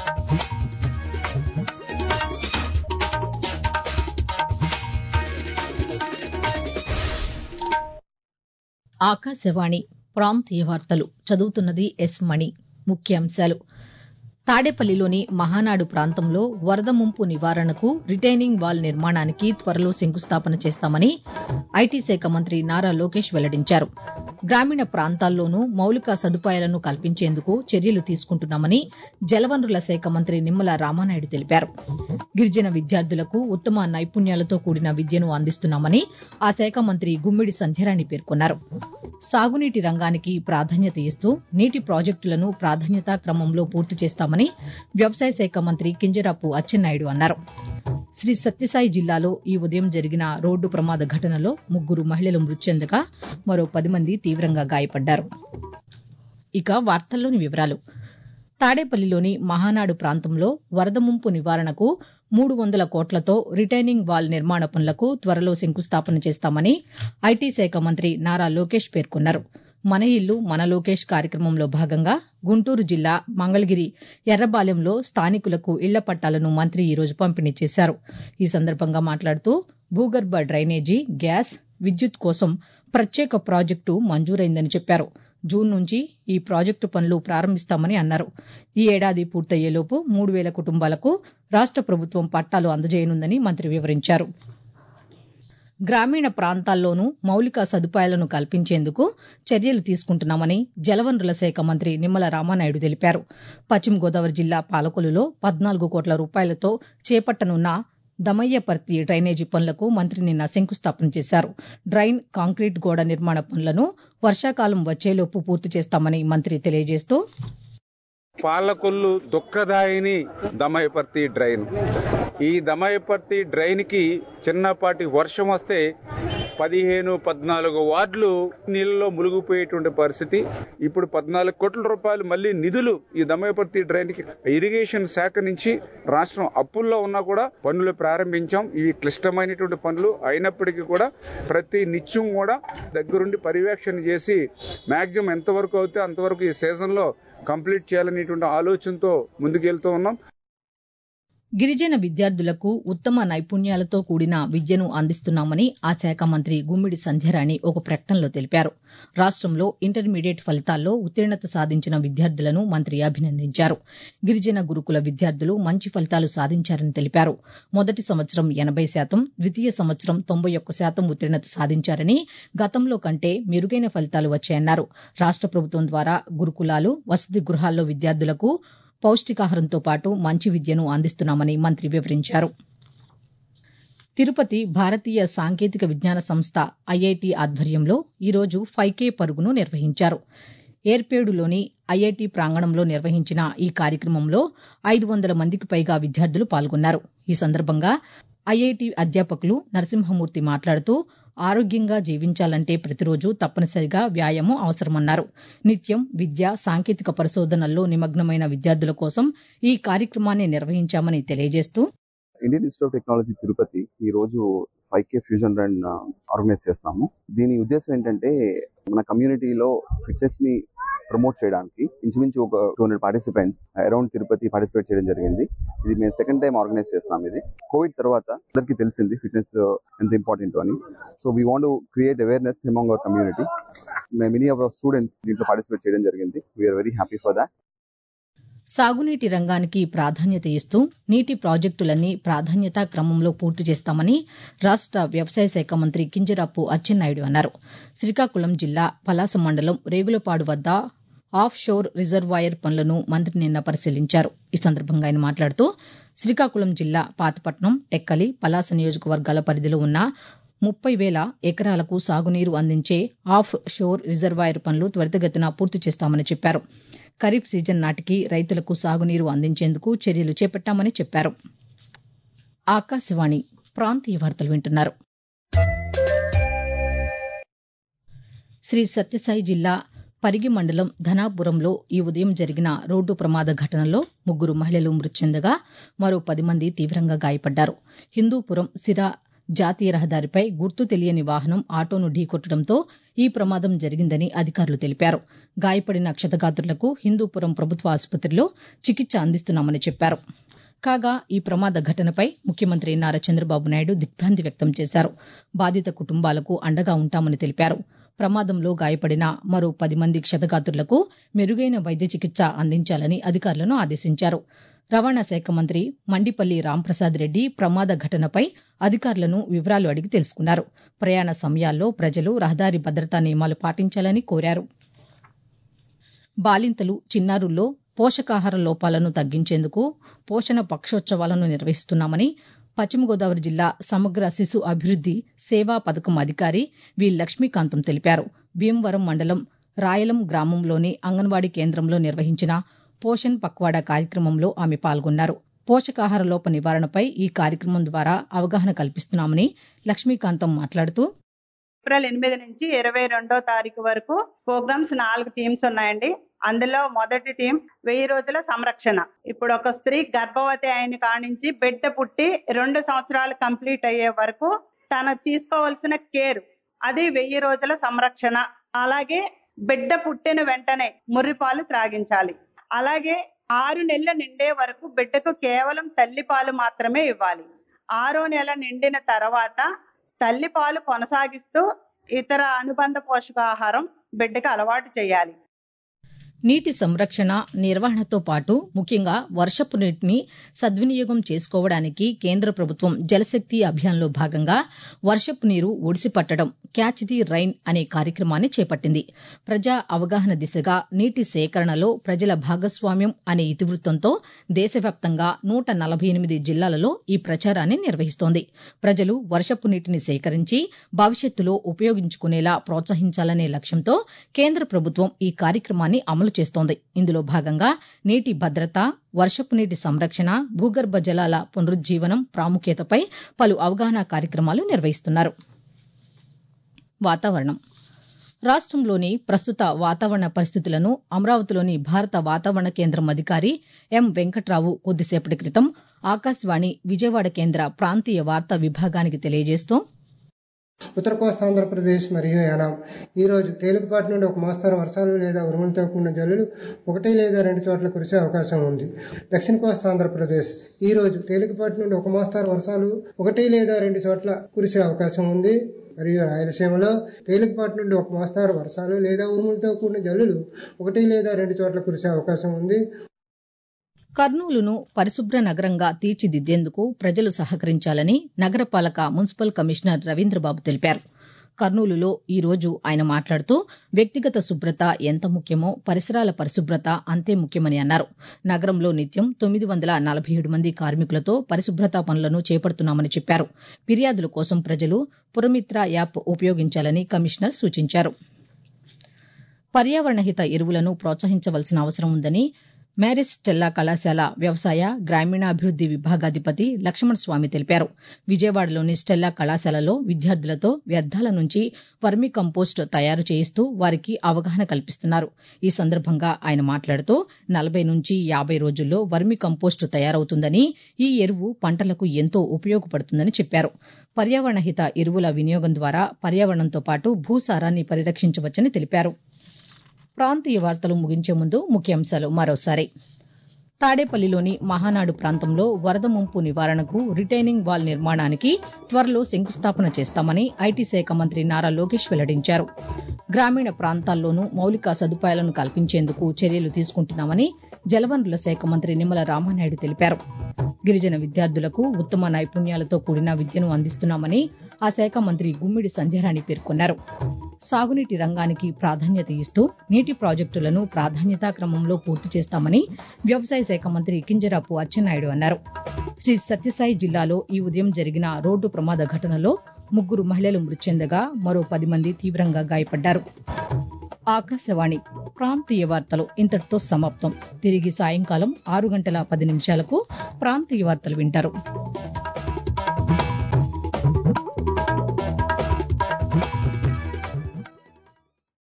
ఆకాశవాణి ప్రాంతీయ వార్తలు చదువుతున్నది ఎస్ మణి ముఖ్యాంశాలు తాడేపల్లిలోని మహానాడు ప్రాంతంలో వరద ముంపు నివారణకు రిటైనింగ్ వాల్ నిర్మాణానికి త్వరలో శంకుస్థాపన చేస్తామని ఐటీ శాఖ మంత్రి నారా లోకేష్ వెల్లడించారు గ్రామీణ ప్రాంతాల్లోనూ మౌలిక సదుపాయాలను కల్పించేందుకు చర్యలు తీసుకుంటున్నామని జలవనరుల శాఖ మంత్రి నిమ్మల రామానాయుడు తెలిపారు గిరిజన విద్యార్థులకు ఉత్తమ నైపుణ్యాలతో కూడిన విద్యను అందిస్తున్నామని ఆ శాఖ మంత్రి గుమ్మిడి సంధ్యారాణి పేర్కొన్నారు సాగునీటి రంగానికి ప్రాధాన్యత ఇస్తూ నీటి ప్రాజెక్టులను ప్రాధాన్యతా క్రమంలో పూర్తి చేస్తామని వ్యవసాయ శాఖ మంత్రి కింజరాపు అచ్చెన్నాయుడు అన్నారు శ్రీ సత్యసాయి జిల్లాలో ఈ ఉదయం జరిగిన రోడ్డు ప్రమాద ఘటనలో ముగ్గురు మహిళలు మృతి చెందగా మరో పది మంది తీవ్రంగా గాయపడ్డారు ఇక వార్తల్లోని వివరాలు తాడేపల్లిలోని మహానాడు ప్రాంతంలో వరద ముంపు నివారణకు మూడు వందల కోట్లతో రిటైనింగ్ వాల్ నిర్మాణ పనులకు త్వరలో శంకుస్థాపన చేస్తామని ఐటీ శాఖ మంత్రి నారా లోకేష్ పేర్కొన్నారు మన ఇల్లు మన లోకేష్ కార్యక్రమంలో భాగంగా గుంటూరు జిల్లా మంగళగిరి ఎర్రబాలెంలో స్థానికులకు ఇళ్ల పట్టాలను మంత్రి ఈరోజు పంపిణీ చేశారు ఈ సందర్భంగా మాట్లాడుతూ భూగర్భ డ్రైనేజీ గ్యాస్ విద్యుత్ కోసం ప్రత్యేక ప్రాజెక్టు మంజూరైందని చెప్పారు జూన్ నుంచి ఈ ప్రాజెక్టు పనులు ప్రారంభిస్తామని అన్నారు ఈ ఏడాది పూర్తయ్యేలోపు మూడు వేల కుటుంబాలకు రాష్ట ప్రభుత్వం పట్టాలు అందజేయనుందని మంత్రి వివరించారు గ్రామీణ ప్రాంతాల్లోనూ మౌలిక సదుపాయాలను కల్పించేందుకు చర్యలు తీసుకుంటున్నామని జలవనరుల శాఖ మంత్రి నిమ్మల రామానాయుడు తెలిపారు పశ్చిమ గోదావరి జిల్లా పాలకొలులో పద్నాలుగు కోట్ల రూపాయలతో చేపట్టనున్న దమయ్యపర్తి డ్రైనేజీ పనులకు మంత్రి నిన్న శంకుస్థాపన చేశారు డ్రైన్ కాంక్రీట్ గోడ నిర్మాణ పనులను వర్షాకాలం వచ్చేలోపు పూర్తి చేస్తామని మంత్రి తెలియజేస్తూ పాలకొల్లు దుఃఖదాయిని దమయపర్తి డ్రైన్ ఈ దమయపర్తి డ్రైన్ కి చిన్నపాటి వర్షం వస్తే పదిహేను పద్నాలుగు వార్డులు నీళ్ళలో మునిగిపోయేటువంటి పరిస్థితి ఇప్పుడు పద్నాలుగు కోట్ల రూపాయలు మళ్ళీ నిధులు ఈ దమయపర్తి డ్రైన్ కి ఇరిగేషన్ శాఖ నుంచి రాష్ట్రం అప్పుల్లో ఉన్నా కూడా పనులు ప్రారంభించాం ఇవి క్లిష్టమైనటువంటి పనులు అయినప్పటికీ కూడా ప్రతి నిత్యం కూడా దగ్గరుండి పర్యవేక్షణ చేసి మాక్సిమం ఎంతవరకు అవుతే అంతవరకు ఈ సీజన్ లో కంప్లీట్ చేయాలనేటువంటి ఆలోచనతో ముందుకెళ్తూ ఉన్నాం గిరిజన విద్యార్థులకు ఉత్తమ నైపుణ్యాలతో కూడిన విద్యను అందిస్తున్నామని ఆ శాఖ మంత్రి గుమ్మిడి సంధ్యారాణి ఒక ప్రకటనలో తెలిపారు రాష్టంలో ఇంటర్మీడియట్ ఫలితాల్లో ఉత్తీర్ణత సాధించిన విద్యార్థులను మంత్రి అభినందించారు గిరిజన గురుకుల విద్యార్థులు మంచి ఫలితాలు సాధించారని తెలిపారు మొదటి సంవత్సరం ఎనబై శాతం ద్వితీయ సంవత్సరం తొంభై ఒక్క శాతం ఉత్తీర్ణత సాధించారని గతంలో కంటే మెరుగైన ఫలితాలు వచ్చాయన్నారు రాష్ట ప్రభుత్వం ద్వారా గురుకులాలు వసతి గృహాల్లో విద్యార్థులకు పౌష్టికాహారంతో పాటు మంచి విద్యను అందిస్తున్నామని మంత్రి వివరించారు తిరుపతి భారతీయ సాంకేతిక విజ్ఞాన సంస్థ ఐఐటి ఆధ్వర్యంలో ఈరోజు ఫైవ్ కే పరుగును నిర్వహించారు ఏర్పేడులోని ఐఐటి ప్రాంగణంలో నిర్వహించిన ఈ కార్యక్రమంలో ఐదు వందల మందికి పైగా విద్యార్థులు పాల్గొన్నారు ఈ సందర్భంగా ఐఐటి అధ్యాపకులు నరసింహమూర్తి మాట్లాడుతూ ఆరోగ్యంగా జీవించాలంటే ప్రతిరోజు తప్పనిసరిగా వ్యాయామం అవసరమన్నారు నిత్యం విద్య సాంకేతిక పరిశోధనల్లో నిమగ్నమైన విద్యార్థుల కోసం ఈ కార్యక్రమాన్ని నిర్వహించామని తెలియజేస్తూ Indian Institute of Technology Tirupati ఈ రోజు five K fusion run organise చేస్తున్నాము దీని ఉద్దేశం ఏంటంటే మన కమ్యూనిటీలో ఫిట్నెస్ ని ప్రమోట్ చేయడానికి ఇంచుమించు ఒక two hundred participants around Tirupati participate చేయడం జరిగింది ఇది మేము సెకండ్ టైం ఆర్గనైజ్ చేస్తున్నాం ఇది కోవిడ్ తర్వాత అందరికీ తెలిసింది ఫిట్నెస్ ఎంత ఇంపార్టెంట్ అని so we want create awareness among our community many of our students దీంట్లో పార్టిసిపేట్ చేయడం జరిగింది we are very happy for that సాగునీటి రంగానికి ప్రాధాన్యత ఇస్తూ నీటి ప్రాజెక్టులన్నీ ప్రాధాన్యతా క్రమంలో పూర్తి చేస్తామని రాష్ట వ్యవసాయ శాఖ మంత్రి కింజరాపు అచ్చెన్నాయుడు అన్నారు శ్రీకాకుళం జిల్లా పలాస మండలం రేగులపాడు వద్ద ఆఫ్ షోర్ రిజర్వాయర్ పనులను మంత్రి నిన్న పరిశీలించారు ఈ సందర్భంగా ఆయన మాట్లాడుతూ శ్రీకాకుళం జిల్లా పాతపట్నం టెక్కలి పలాస నియోజకవర్గాల పరిధిలో ఉన్న ముప్పై వేల ఎకరాలకు సాగునీరు అందించే ఆఫ్ షోర్ రిజర్వాయర్ పనులు త్వరితగతిన పూర్తి చేస్తామని చెప్పారు ఖరీఫ్ సీజన్ నాటికి రైతులకు సాగునీరు అందించేందుకు చర్యలు చేపట్టామని చెప్పారు ఆకాశవాణి ప్రాంతీయ వార్తలు వింటున్నారు శ్రీ సత్యసాయి జిల్లా పరిగి మండలం ధనాపురంలో ఈ ఉదయం జరిగిన రోడ్డు ప్రమాద ఘటనలో ముగ్గురు మహిళలు మృతి చెందగా మరో పది మంది తీవ్రంగా గాయపడ్డారు హిందూపురం సిరా జాతీయ రహదారిపై గుర్తు తెలియని వాహనం ఆటోను ఢీకొట్టడంతో ఈ ప్రమాదం జరిగిందని అధికారులు తెలిపారు గాయపడిన క్షతగాత్రులకు హిందూపురం ప్రభుత్వ ఆసుపత్రిలో చికిత్స అందిస్తున్నామని చెప్పారు కాగా ఈ ప్రమాద ఘటనపై ముఖ్యమంత్రి నారా చంద్రబాబు నాయుడు దిగ్భ్రాంతి వ్యక్తం చేశారు బాధిత కుటుంబాలకు అండగా ఉంటామని తెలిపారు ప్రమాదంలో గాయపడిన మరో పది మంది క్షతగాత్రులకు మెరుగైన వైద్య చికిత్స అందించాలని అధికారులను ఆదేశించారు రవాణా శాఖ మంత్రి మండిపల్లి రాంప్రసాద్ రెడ్డి ప్రమాద ఘటనపై అధికారులను వివరాలు అడిగి తెలుసుకున్నారు ప్రయాణ సమయాల్లో ప్రజలు రహదారి భద్రతా నియమాలు పాటించాలని కోరారు బాలింతలు చిన్నారుల్లో పోషకాహార లోపాలను తగ్గించేందుకు పోషణ పక్షోత్సవాలను నిర్వహిస్తున్నామని పశ్చిమ గోదావరి జిల్లా సమగ్ర శిశు అభివృద్ది సేవా పథకం అధికారి వి లక్ష్మీకాంతం తెలిపారు భీమవరం మండలం రాయలం గ్రామంలోని అంగన్వాడీ కేంద్రంలో నిర్వహించిన పోషణ్ పక్వాడా కార్యక్రమంలో ఆమె పాల్గొన్నారు పోషకాహార లోప నివారణపై ఈ కార్యక్రమం ద్వారా అవగాహన కల్పిస్తున్నామని లక్ష్మీకాంతం మాట్లాడుతూ ఏప్రిల్ ఎనిమిది నుంచి ఇరవై రెండో తారీఖు వరకు ప్రోగ్రామ్స్ నాలుగు టీమ్స్ ఉన్నాయండి అందులో మొదటి టీం వెయ్యి రోజుల సంరక్షణ ఇప్పుడు ఒక స్త్రీ గర్భవతి అయిన కానించి బిడ్డ పుట్టి రెండు సంవత్సరాలు కంప్లీట్ అయ్యే వరకు తను తీసుకోవాల్సిన కేర్ అది వెయ్యి రోజుల సంరక్షణ అలాగే బిడ్డ పుట్టిన వెంటనే ముర్రిపాలు త్రాగించాలి అలాగే ఆరు నెలలు నిండే వరకు బిడ్డకు కేవలం తల్లిపాలు మాత్రమే ఇవ్వాలి ఆరో నెల నిండిన తర్వాత తల్లిపాలు కొనసాగిస్తూ ఇతర అనుబంధ పోషకాహారం బిడ్డకు అలవాటు చేయాలి నీటి సంరక్షణ నిర్వహణతో పాటు ముఖ్యంగా వర్షపు నీటిని సద్వినియోగం చేసుకోవడానికి కేంద్ర ప్రభుత్వం జలశక్తి అభియాన్లో భాగంగా వర్షపు నీరు ఒడిసిపట్టడం క్యాచ్ ది రైన్ అనే కార్యక్రమాన్ని చేపట్టింది ప్రజా అవగాహన దిశగా నీటి సేకరణలో ప్రజల భాగస్వామ్యం అనే ఇతివృత్తంతో దేశవ్యాప్తంగా నూట నలభై ఎనిమిది జిల్లాలలో ఈ ప్రచారాన్ని నిర్వహిస్తోంది ప్రజలు వర్షపు నీటిని సేకరించి భవిష్యత్తులో ఉపయోగించుకునేలా ప్రోత్సహించాలనే లక్ష్యంతో కేంద్ర ప్రభుత్వం ఈ కార్యక్రమాన్ని అమలు చేస్తోంది ఇందులో భాగంగా నీటి భద్రత వర్షపు నీటి సంరక్షణ భూగర్భ జలాల పునరుజ్జీవనం ప్రాముఖ్యతపై పలు అవగాహన కార్యక్రమాలు నిర్వహిస్తున్నారు వాతావరణం రాష్టంలోని ప్రస్తుత వాతావరణ పరిస్థితులను అమరావతిలోని భారత వాతావరణ కేంద్రం అధికారి ఎం వెంకట్రావు కొద్దిసేపటి క్రితం ఆకాశవాణి విజయవాడ కేంద్ర ప్రాంతీయ వార్తా విభాగానికి తెలియజేస్తూ ఉత్తర కోస్తా ఆంధ్రప్రదేశ్ మరియు యానాం ఈ రోజు తేలికపాటి నుండి ఒక మోస్తరు వర్షాలు లేదా ఉరుములతో కూడిన జల్లులు ఒకటి లేదా రెండు చోట్ల కురిసే అవకాశం ఉంది దక్షిణ కోస్తా ఆంధ్రప్రదేశ్ ఈ రోజు తేలికపాటి నుండి ఒక మోస్తరు వర్షాలు ఒకటి లేదా రెండు చోట్ల కురిసే అవకాశం ఉంది మరియు రాయలసీమలో తేలికపాటి నుండి ఒక మోస్తారు వర్షాలు లేదా ఉరుములతో కూడిన జల్లులు ఒకటి లేదా రెండు చోట్ల కురిసే అవకాశం ఉంది కర్నూలును పరిశుభ్ర నగరంగా తీర్చిదిద్దేందుకు ప్రజలు సహకరించాలని నగరపాలక మున్సిపల్ కమిషనర్ రవీంద్రబాబు తెలిపారు కర్నూలులో ఈ రోజు ఆయన మాట్లాడుతూ వ్యక్తిగత శుభ్రత ఎంత ముఖ్యమో పరిసరాల పరిశుభ్రత అంతే ముఖ్యమని అన్నారు నగరంలో నిత్యం తొమ్మిది వందల నలభై ఏడు మంది కార్మికులతో పరిశుభ్రతా పనులను చేపడుతున్నామని చెప్పారు ఫిర్యాదుల కోసం ప్రజలు పురమిత్ర యాప్ ఉపయోగించాలని కమిషనర్ సూచించారు పర్యావరణహిత ఎరువులను ప్రోత్సహించవలసిన అవసరం ఉందని మ్యారిస్ స్టెల్లా కళాశాల వ్యవసాయ గ్రామీణాభివృద్ది విభాగాధిపతి లక్ష్మణ స్వామి తెలిపారు విజయవాడలోని స్టెల్లా కళాశాలలో విద్యార్థులతో వ్యర్థాల నుంచి వర్మీ కంపోస్ట్ తయారు చేయిస్తూ వారికి అవగాహన కల్పిస్తున్నారు ఈ సందర్భంగా ఆయన మాట్లాడుతూ నలభై నుంచి యాబై రోజుల్లో వర్మీ కంపోస్ట్ తయారవుతుందని ఈ ఎరువు పంటలకు ఎంతో ఉపయోగపడుతుందని చెప్పారు పర్యావరణహిత ఎరువుల వినియోగం ద్వారా పర్యావరణంతో పాటు భూసారాన్ని పరిరక్షించవచ్చని తెలిపారు ప్రాంతీయ వార్తలు ముగించే ముందు ముఖ్యాంశాలు మరోసారి తాడేపల్లిలోని మహానాడు ప్రాంతంలో వరద ముంపు నివారణకు రిటైనింగ్ వాల్ నిర్మాణానికి త్వరలో శంకుస్థాపన చేస్తామని ఐటీ శాఖ మంత్రి నారా లోకేష్ వెల్లడించారు గ్రామీణ ప్రాంతాల్లోనూ మౌలిక సదుపాయాలను కల్పించేందుకు చర్యలు తీసుకుంటున్నామని జలవనరుల శాఖ మంత్రి నిమ్మల రామానాయుడు తెలిపారు గిరిజన విద్యార్థులకు ఉత్తమ నైపుణ్యాలతో కూడిన విద్యను అందిస్తున్నామని ఆ శాఖ మంత్రి గుమ్మిడి సంధ్యారాణి పేర్కొన్నారు సాగునీటి రంగానికి ప్రాధాన్యత ఇస్తూ నీటి ప్రాజెక్టులను ప్రాధాన్యతా క్రమంలో పూర్తి చేస్తామని వ్యవసాయ శాఖ మంత్రి కింజరాపు అచ్చెన్నాయుడు అన్నారు శ్రీ సత్యసాయి జిల్లాలో ఈ ఉదయం జరిగిన రోడ్డు ప్రమాద ఘటనలో ముగ్గురు మహిళలు మృతి చెందగా మరో పది మంది తీవ్రంగా గాయపడ్డారు ఆకాశవాణి ప్రాంతీయ వార్తలు ఇంతటితో సమాప్తం తిరిగి సాయంకాలం ఆరు గంటల పది నిమిషాలకు ప్రాంతీయ వార్తలు వింటారు